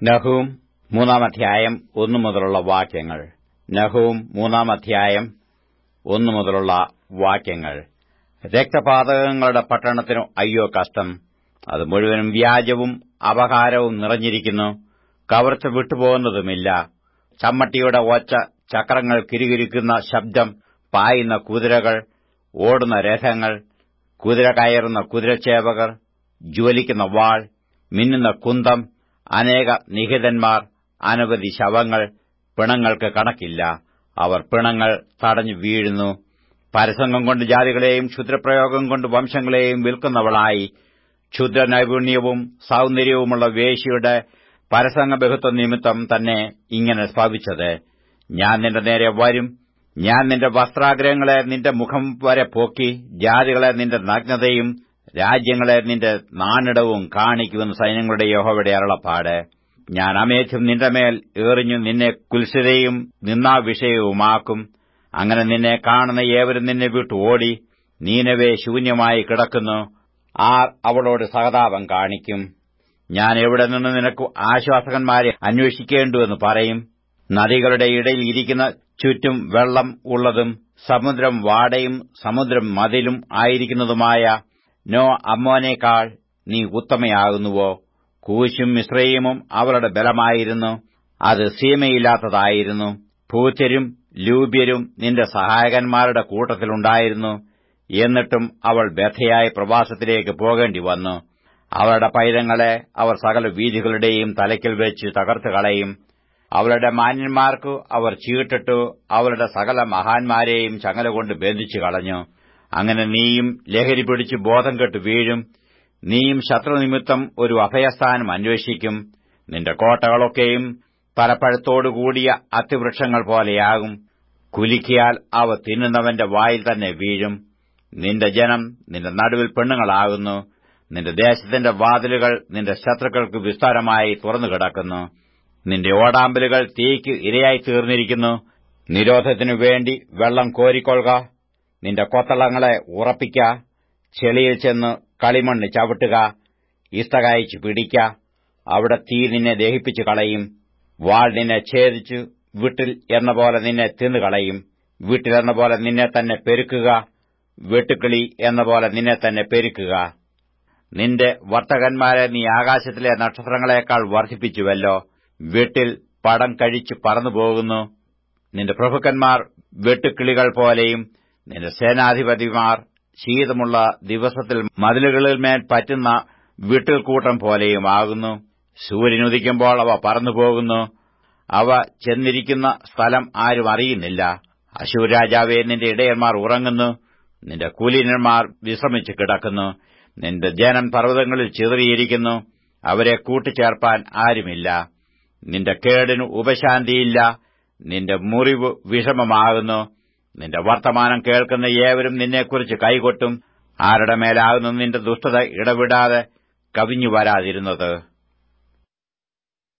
നഹൂം മൂന്നാം അധ്യായം ഒന്നു മുതലുള്ള വാക്യങ്ങൾ നഹൂം മൂന്നാം അധ്യായം ഒന്നു മുതലുള്ള വാക്യങ്ങൾ രക്തപാതകങ്ങളുടെ പട്ടണത്തിനു അയ്യോ കഷ്ടം അത് മുഴുവനും വ്യാജവും അപഹാരവും നിറഞ്ഞിരിക്കുന്നു കവർച്ച വിട്ടുപോകുന്നതുമില്ല ചമ്മട്ടിയുടെ ഒച്ച ചക്രങ്ങൾ കിരുകിരിക്കുന്ന ശബ്ദം പായുന്ന കുതിരകൾ ഓടുന്ന രഥങ്ങൾ കുതിര കയറുന്ന കുതിരച്ചേവകർ ജ്വലിക്കുന്ന വാൾ മിന്നുന്ന കുന്തം അനേക നിഹിതന്മാർ അനവധി ശവങ്ങൾ പിണങ്ങൾക്ക് കണക്കില്ല അവർ പിണങ്ങൾ തടഞ്ഞു വീഴുന്നു പരസംഗം കൊണ്ട് ജാതികളെയും ക്ഷുദ്രപ്രയോഗം കൊണ്ട് വംശങ്ങളെയും വിൽക്കുന്നവളായി ക്ഷുദ്ര നൈപുണ്യവും സൗന്ദര്യവുമുള്ള വേശ്യയുടെ പരസംഗ ബഹുത്വ നിമിത്തം തന്നെ ഇങ്ങനെ ഭവിച്ചത് ഞാൻ നിന്റെ നേരെ വരും ഞാൻ നിന്റെ വസ്ത്രാഗ്രഹങ്ങളെ നിന്റെ മുഖം വരെ പോക്കി ജാതികളെ നിന്റെ നഗ്നതയും രാജ്യങ്ങളെ നിന്റെ നാണിടവും കാണിക്കുമെന്ന് സൈന്യങ്ങളുടെ യഹോവയുടെ അരുളപ്പാട് ഞാൻ അമേധ്യം നിന്റെ മേൽ എറിഞ്ഞു നിന്നെ കുൽസിതയും നിന്നാവിഷയവുമാക്കും അങ്ങനെ നിന്നെ കാണുന്ന ഏവരും നിന്നെ വിട്ടു ഓടി നീനവേ ശൂന്യമായി കിടക്കുന്നു ആർ അവളോട് സഹതാപം കാണിക്കും ഞാൻ എവിടെ നിന്ന് നിനക്ക് ആശ്വാസകന്മാരെ അന്വേഷിക്കേണ്ടുവെന്ന് പറയും നദികളുടെ ഇടയിൽ ഇരിക്കുന്ന ചുറ്റും വെള്ളം ഉള്ളതും സമുദ്രം വാടയും സമുദ്രം മതിലും ആയിരിക്കുന്നതുമായ നോ അമ്മോനേക്കാൾ നീ ഉത്തമയാകുന്നുവോ കൂശും മിശ്രയീമും അവളുടെ ബലമായിരുന്നു അത് സീമയില്ലാത്തതായിരുന്നു പൂച്ചരും ലൂബ്യരും നിന്റെ സഹായകന്മാരുടെ കൂട്ടത്തിലുണ്ടായിരുന്നു എന്നിട്ടും അവൾ വ്യഥയായി പ്രവാസത്തിലേക്ക് പോകേണ്ടി വന്നു അവളുടെ പൈതങ്ങളെ അവർ സകല വീഥികളുടെയും തലയ്ക്കൽ വെച്ച് തകർത്ത് കളയും അവളുടെ മാന്യന്മാർക്കു അവർ ചീട്ടിട്ടു അവളുടെ സകല മഹാന്മാരെയും ചങ്ങലകൊണ്ട് ബന്ധിച്ചു കളഞ്ഞു അങ്ങനെ നീയും ലഹരി പിടിച്ച് ബോധം കെട്ട് വീഴും നീയും ശത്രുനിമിത്തം ഒരു അഭയസ്ഥാനം അന്വേഷിക്കും നിന്റെ കോട്ടകളൊക്കെയും പരപ്പഴത്തോടുകൂടിയ അത്തിവൃക്ഷങ്ങൾ പോലെയാകും കുലുക്കിയാൽ അവ തിന്നുന്നവന്റെ വായിൽ തന്നെ വീഴും നിന്റെ ജനം നിന്റെ നടുവിൽ പെണ്ണുങ്ങളാകുന്നു നിന്റെ ദേശത്തിന്റെ വാതിലുകൾ നിന്റെ ശത്രുക്കൾക്ക് വിസ്താരമായി തുറന്നു കിടക്കുന്നു നിന്റെ ഓടാമ്പലുകൾ തീയ്ക്ക് ഇരയായി തീർന്നിരിക്കുന്നു നിരോധത്തിനു വേണ്ടി വെള്ളം കോരിക്കൊള്ളുക നിന്റെ കൊത്തളങ്ങളെ ഉറപ്പിക്ക ചെളിയിൽ ചെന്ന് കളിമണ്ണ് ചവിട്ടുക ഇസ്തകായിച്ചു പിടിക്ക അവിടെ തീ നിന്നെ ദഹിപ്പിച്ചു കളയും വാൾ നിന്നെ ഛേദിച്ചു വീട്ടിൽ എന്ന പോലെ നിന്നെ തിന്നുകളയും വീട്ടിലെന്ന പോലെ നിന്നെ തന്നെ പെരുക്കുക വെട്ടുക്കിളി എന്ന പോലെ നിന്നെ തന്നെ പെരുക്കുക നിന്റെ വർത്തകന്മാരെ നീ ആകാശത്തിലെ നക്ഷത്രങ്ങളെക്കാൾ വർദ്ധിപ്പിച്ചുവല്ലോ വീട്ടിൽ പടം കഴിച്ചു പറന്നുപോകുന്നു നിന്റെ പ്രഭുക്കന്മാർ വെട്ടുക്കിളികൾ പോലെയും നിന്റെ സേനാധിപതിമാർ ശീതമുള്ള ദിവസത്തിൽ മതിലുകളിന്മേൽ പറ്റുന്ന വിട്ടിൽക്കൂട്ടം പോലെയുമാകുന്നു സൂര്യനുദിക്കുമ്പോൾ അവ പറന്നുപോകുന്നു അവ ചെന്നിരിക്കുന്ന സ്ഥലം ആരും അറിയുന്നില്ല അശൂർ രാജാവേ നിന്റെ ഇടയന്മാർ ഉറങ്ങുന്നു നിന്റെ കുലീനന്മാർ വിശ്രമിച്ചു കിടക്കുന്നു നിന്റെ ജനം പർവ്വതങ്ങളിൽ ചിതറിയിരിക്കുന്നു അവരെ കൂട്ടിച്ചേർപ്പാൻ ആരുമില്ല നിന്റെ കേടിന് ഉപശാന്തിയില്ല നിന്റെ മുറിവ് വിഷമമാകുന്നു നിന്റെ വർത്തമാനം കേൾക്കുന്ന ഏവരും നിന്നെക്കുറിച്ച് കൈകൊട്ടും ആരുടെ മേലാകുന്നു നിന്റെ ദുഷ്ടത ഇടവിടാതെ കവിഞ്ഞു വരാതിരുന്നത്